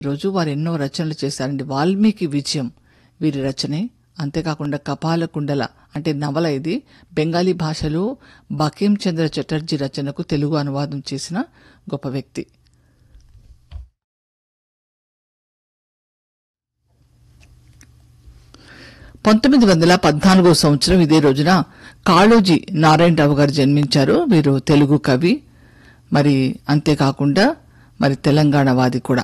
రోజు వారు ఎన్నో రచనలు చేశారండి వాల్మీకి విజయం వీరి రచనే అంతేకాకుండా కపాల కుండల అంటే నవల ఇది బెంగాలీ భాషలో బకీం చంద్ర చటర్జీ రచనకు తెలుగు అనువాదం చేసిన గొప్ప వ్యక్తి పంతొమ్మిది వందల పద్నాలుగో సంవత్సరం ఇదే రోజున కాళోజీ నారాయణరావు గారు జన్మించారు వీరు తెలుగు కవి మరి అంతేకాకుండా మరి తెలంగాణ వాది కూడా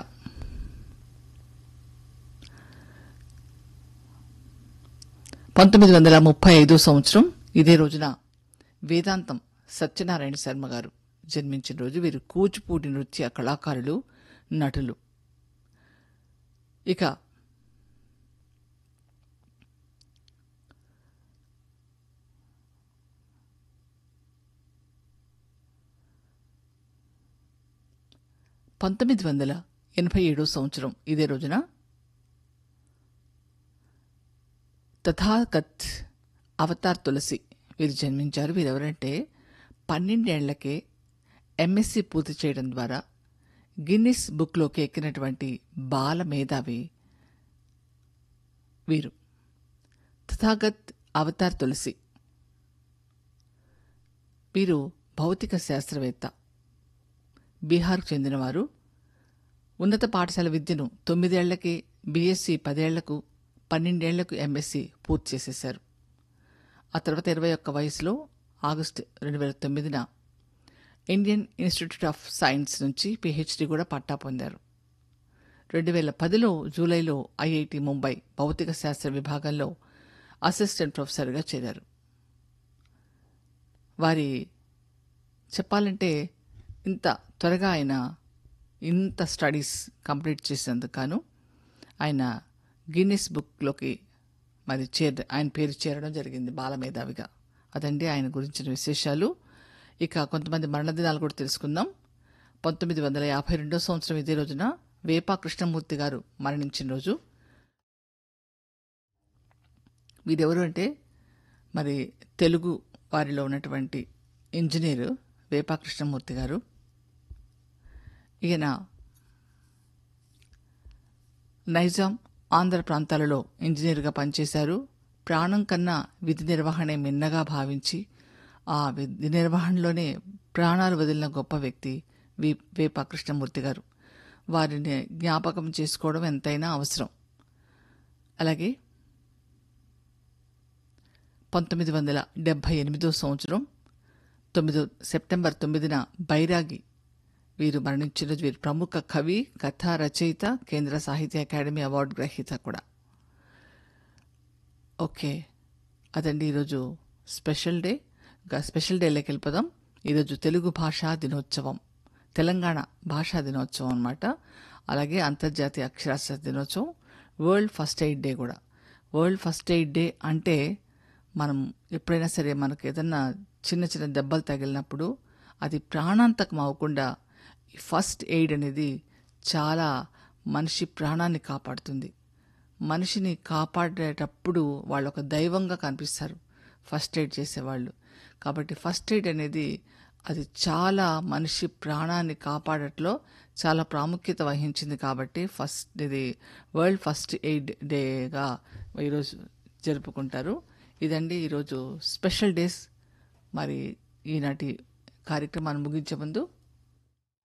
పంతొమ్మిది వందల ముప్పై ఐదో సంవత్సరం ఇదే రోజున వేదాంతం సత్యనారాయణ శర్మ గారు జన్మించిన రోజు వీరు కూచిపూడి నృత్య కళాకారులు నటులు ఇక పంతొమ్మిది వందల ఎనభై ఏడో సంవత్సరం ఇదే రోజున తథాగత్ అవతార్ తులసి వీరు జన్మించారు వీరెవరంటే పన్నెండేళ్లకే ఎంఎస్సి పూర్తి చేయడం ద్వారా గిన్నిస్ బుక్లోకి ఎక్కినటువంటి బాల మేధావి వీరు తథాగత్ అవతార్ తులసి వీరు భౌతిక శాస్త్రవేత్త బీహార్కు చెందినవారు ఉన్నత పాఠశాల విద్యను తొమ్మిదేళ్లకే బీఎస్సీ పదేళ్లకు పన్నెండేళ్లకు ఎంఎస్సీ పూర్తి చేసేశారు ఆ తర్వాత ఇరవై ఒక్క వయసులో ఆగస్టు రెండు వేల తొమ్మిదిన ఇండియన్ ఇన్స్టిట్యూట్ ఆఫ్ సైన్స్ నుంచి పిహెచ్డి కూడా పట్టా పొందారు రెండు వేల పదిలో జూలైలో ఐఐటి ముంబై భౌతిక శాస్త్ర విభాగంలో అసిస్టెంట్ ప్రొఫెసర్గా చేరారు వారి చెప్పాలంటే ఇంత త్వరగా ఆయన ఇంత స్టడీస్ కంప్లీట్ చేసేందుకు గాను ఆయన గిన్నిస్ బుక్లోకి మరి చేర ఆయన పేరు చేరడం జరిగింది బాలమేధావిగా అదండి ఆయన గురించిన విశేషాలు ఇక కొంతమంది మరణదినాలు కూడా తెలుసుకుందాం పంతొమ్మిది వందల యాభై రెండో సంవత్సరం ఇదే రోజున వేపా కృష్ణమూర్తి గారు మరణించిన రోజు వీరెవరు అంటే మరి తెలుగు వారిలో ఉన్నటువంటి ఇంజనీరు వేపా కృష్ణమూర్తి గారు ఈయన నైజాం ఆంధ్ర ప్రాంతాలలో ఇంజనీర్గా పనిచేశారు ప్రాణం కన్నా విధి నిర్వహణే మిన్నగా భావించి ఆ విధి నిర్వహణలోనే ప్రాణాలు వదిలిన గొప్ప వ్యక్తి వి వేప కృష్ణమూర్తి గారు వారిని జ్ఞాపకం చేసుకోవడం ఎంతైనా అవసరం అలాగే పంతొమ్మిది వందల డెబ్భై ఎనిమిదో సంవత్సరం తొమ్మిదో సెప్టెంబర్ తొమ్మిదిన బైరాగి వీరు మరణించిన వీరు ప్రముఖ కవి కథా రచయిత కేంద్ర సాహిత్య అకాడమీ అవార్డు గ్రహీత కూడా ఓకే అదండి ఈరోజు స్పెషల్ డే ఇంకా స్పెషల్ డేలోకి వెళ్ళిపోదాం ఈరోజు తెలుగు భాషా దినోత్సవం తెలంగాణ భాషా దినోత్సవం అన్నమాట అలాగే అంతర్జాతీయ అక్షరాస్యత దినోత్సవం వరల్డ్ ఫస్ట్ ఎయిడ్ డే కూడా వరల్డ్ ఫస్ట్ ఎయిడ్ డే అంటే మనం ఎప్పుడైనా సరే మనకు ఏదన్నా చిన్న చిన్న దెబ్బలు తగిలినప్పుడు అది ప్రాణాంతకం అవ్వకుండా ఈ ఫస్ట్ ఎయిడ్ అనేది చాలా మనిషి ప్రాణాన్ని కాపాడుతుంది మనిషిని కాపాడేటప్పుడు వాళ్ళు ఒక దైవంగా కనిపిస్తారు ఫస్ట్ ఎయిడ్ చేసేవాళ్ళు కాబట్టి ఫస్ట్ ఎయిడ్ అనేది అది చాలా మనిషి ప్రాణాన్ని కాపాడట్లో చాలా ప్రాముఖ్యత వహించింది కాబట్టి ఫస్ట్ ఇది వరల్డ్ ఫస్ట్ ఎయిడ్ డేగా ఈరోజు జరుపుకుంటారు ఇదండి ఈరోజు స్పెషల్ డేస్ మరి ఈనాటి కార్యక్రమాన్ని ముగించే ముందు